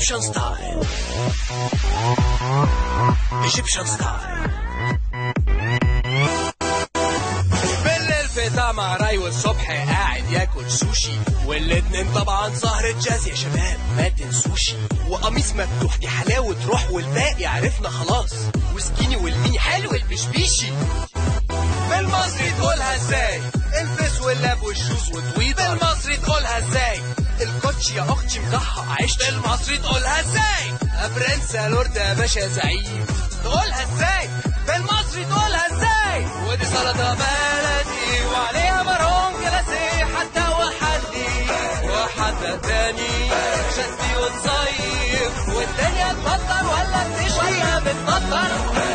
ايجيبشن ستايل ايجيبشن ستايل بالليل في مع راي والصبح قاعد ياكل سوشي والاتنين طبعا سهرة جاز يا شباب ما تنسوش وقميص مفتوح دي حلاوة روح والباقي عرفنا خلاص وسكيني والميني حلو البشبيشي بالمصري تقولها ازاي البس واللاب والشوز وطويل بالمصري تقولها ازاي الكوتش يا اختي مضحى عشت بالمصري تقولها ازاي برنس يا لورد يا باشا زعيم تقولها ازاي بالمصري تقولها ازاي ودي سلطه بلدي وعليها مرون كلاسي حتى وحدي وحتى تاني شتي وتصيف والدنيا تمطر ولا بتشوية بتمطر